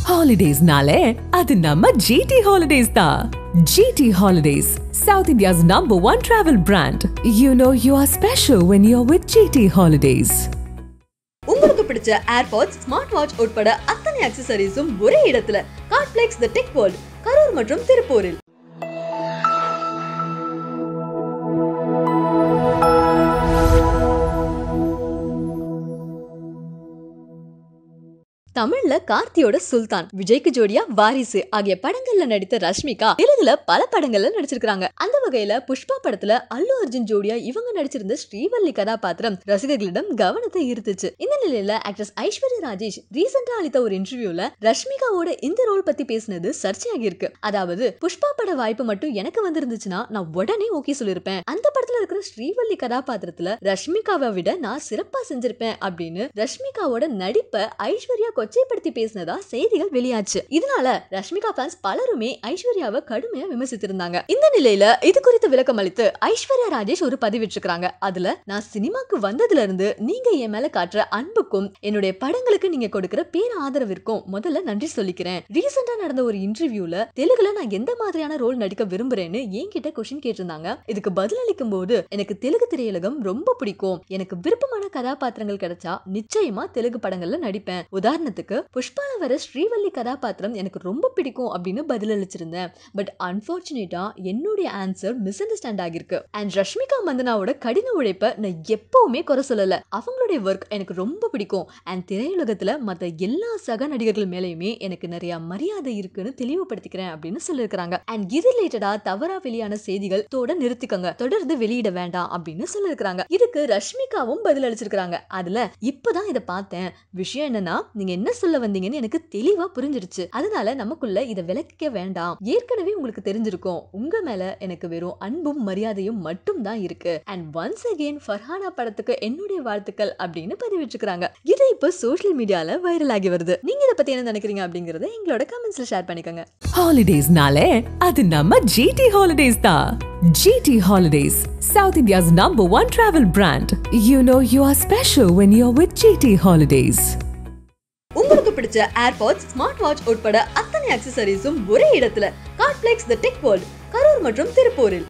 ஹாலிடேஸ்னாலே அது நம்ம ஜிடி ஹாலிடேஸ் தான் GT holidays south India's number one travel brand you know you are special when you are with GT holidays உங்களுக்கு பிடிச்ச AirPods smart watch உட்பட அத்தனை அக்சசரிஸும் ஒரே இடத்துல Cardplex the tech world Karur மற்றும் திருப்பூரில் தமிழ்ல கார்த்தியோட சுல்தான் விஜய்க்கு ஜோடியா வாரிசு ஆகிய படங்கள்ல நடித்த ரஷ்மிகா தெலுங்குல பல படங்கள்ல நடிச்சிருக்காங்க அந்த வகையில புஷ்பா படத்துல அல்லு அர்ஜுன் ஜோடியா இவங்க நடிச்சிருந்த ஸ்ரீவல்லி கதாபாத்திரம் ரசிகர்களிடம் கவனத்தை ஈர்த்துச்சு இந்த நிலையில ஆக்ட்ரஸ் ஐஸ்வர்யா ராஜேஷ் ரீசெண்டா அளித்த ஒரு இன்டர்வியூல ரஷ்மிகாவோட இந்த ரோல் பத்தி பேசினது சர்ச்சையாகி இருக்கு அதாவது புஷ்பா பட வாய்ப்பு மட்டும் எனக்கு வந்திருந்துச்சுன்னா நான் உடனே ஓகே சொல்லிருப்பேன் அந்த படத்துல இருக்கிற ஸ்ரீவல்லி கதாபாத்திரத்துல ரஷ்மிகாவை விட நான் சிறப்பா செஞ்சிருப்பேன் அப்படின்னு ரஷ்மிகாவோட நடிப்பை ஐஸ்வர்யா கொச்சைப்படுத்தி பேசினதா செய்திகள் வெளியாச்சு இதனால ரஷ்மிகா ஃபேன்ஸ் பலருமே ஐஸ்வர்யாவை கடுமையா விமர்சித்திருந்தாங்க இந்த நிலையில இது குறித்து விளக்கம் அளித்து ஐஸ்வர்யா ராஜேஷ் ஒரு பதிவிட்டிருக்காங்க அதுல நான் சினிமாக்கு வந்ததுல இருந்து நீங்க என் மேல காட்டுற அன்புக்கும் என்னுடைய படங்களுக்கு நீங்க கொடுக்கிற பேர் ஆதரவிற்கும் முதல்ல நன்றி சொல்லிக்கிறேன் ரீசெண்டா நடந்த ஒரு இன்டர்வியூல தெலுங்குல நான் எந்த மாதிரியான ரோல் நடிக்க விரும்புறேன்னு என்கிட்ட கொஸ்டின் கேட்டிருந்தாங்க இதுக்கு பதில் அளிக்கும் போது எனக்கு தெலுங்கு திரையுலகம் ரொம்ப பிடிக்கும் எனக்கு விருப்பமான கதாபாத்திரங்கள் கிடைச்சா நிச்சயமா தெலுங்கு படங்கள்ல நடிப்பேன் உதாரணத்துக்கு புஷ்பால வர ஸ்ரீவல்லி கதாபாத்திரம் எனக்கு ரொம்ப பிடிக்கும் அப்படின்னு பதில் அளிச்சிருந்தேன் பட் அன்பார்ச்சுனேட்டா என்னுடைய ஆன்சர் மிஸ் அண்டர்ஸ்டாண்ட் ஆகிருக்கு அண்ட் ரஷ்மிகா மந்தனாவோட கடின உழைப்பை நான் எப்பவுமே குறை சொல்லல அவங்களுடைய ஒர்க் எனக்கு ரொம்ப பிடிக்கும் அண்ட் திரையுலகத்துல மத்த எல்லா சக நடிகர்கள் மேலேயுமே எனக்கு நிறைய மரியாதை இருக்குன்னு தெளிவுபடுத்திக்கிறேன் அப்படின்னு சொல்லியிருக்காங்க அண்ட் இது ரிலேட்டடா தவறா வெளியான செய்திகள் தோட நிறுத்திக்கங்க தொடர்ந்து வெளியிட வேண்டாம் அப்படின்னு சொல்லியிருக்காங்க இதுக்கு ரஷ்மிகாவும் பதில் அளிச்சிருக்காங்க அதுல இப்பதான் இதை பார்த்தேன் விஷயம் என்னன்னா நீங்க என்ன சொல்ல வந்தீங்கன்னு எனக்கு தெளிவா புரிஞ்சிருச்சு அதனால நமக்குள்ள இதை விளக்கிக்க வேண்டாம் ஏற்கனவே உங்களுக்கு தெரிஞ்சிருக்கும் உங்க மேல எனக்கு வெறும் அன்பும் மரியாதையும் மட்டும் தான் இருக்கு அண்ட் ஒன்ஸ் அகெயின் ஃபர்ஹானா படத்துக்கு என்னுடைய வாழ்த்துக்கள் அப்படின்னு பதிவிட்டிருக்காங்க இது இப்போ சோஷியல் மீடியால வைரல் ஆகி வருது நீங்க இதை பத்தி என்ன நினைக்கிறீங்க அப்படிங்கறத எங்களோட கமெண்ட்ஸ்ல ஷேர் பண்ணிக்கோங்க ஹாலிடேஸ்னாலே அது நம்ம ஜிடி ஹாலிடேஸ் தான் GT holidays south India's number one travel brand you know you are special when you are with GT holidays உங்களுக்கு பிடிச்ச ஏர்பாட்ஸ் ஸ்மார்ட் வாட்ச் உட்பட அத்தனை அக்சசரிஸும் ஒரே இடத்துல Cardplex the tech world Karur மற்றும் திருப்பூரில்